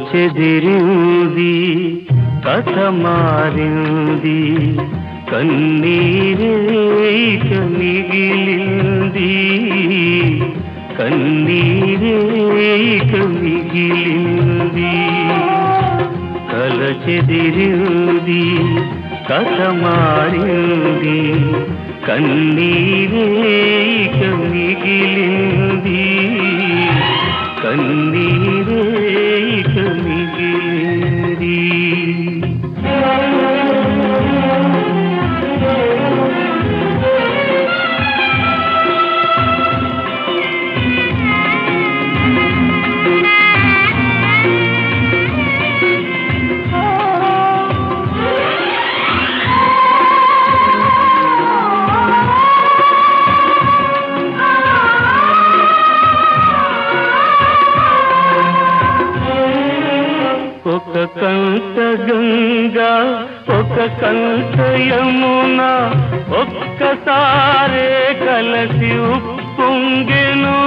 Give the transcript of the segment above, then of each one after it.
చెదిరింది కథ మారింది కన్నీరేక మిగిలింది కన్నీరేక మిగిలింది కల చెదిరింది కథ మారింది కన్నీరేక మిగిలింది కన్నీరేక మిగిలింది ఒక కంట గంగా ఒక కంట యమున ఒక్కసారే కలసి ఉప్పొంగెను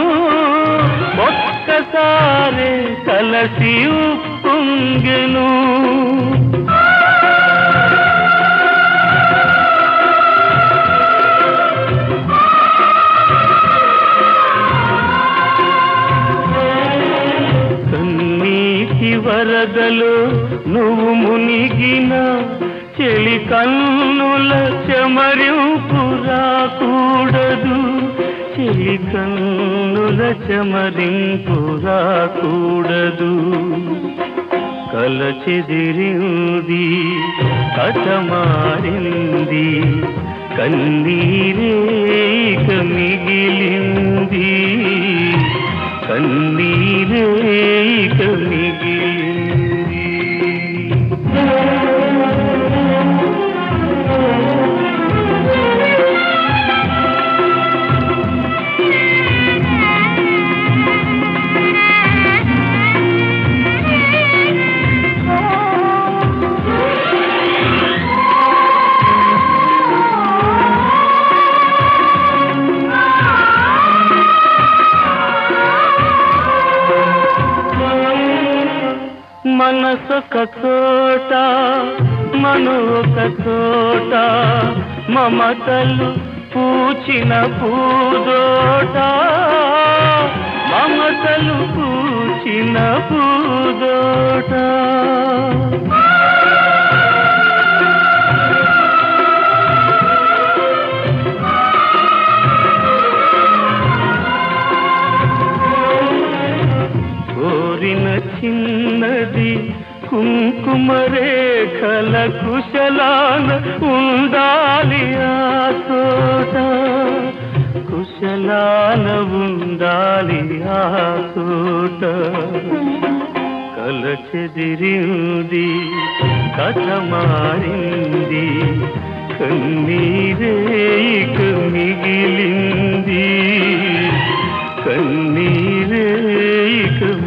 ఒక్కసారే కలసి ఉప్పొంగెను కన్నీటి వరదలు నువ్వు మునిగిన చెలి కన్నుల చెమరింపు రాకూడదు చెలి కన్నుల చెమరింపు రాకూడదు కల చెదిరింది కథ మారింది కన్నీరేక మిగిలింది కన్నీరేక మిగిలింది మనసొక చోట మను ఒక చోట మమతలు పూచిన పూదోట మమతలు పూచిన పూదోట కోరిన చిన్నది కుంకుమ రేఖల కుశలాన ఉండాలి ఆ తోట కుశలాన ఉండాలి ఆ తోట కల చెదిరింది కథ మారింది కన్నీరేక మిగిలింది కన్నీరేక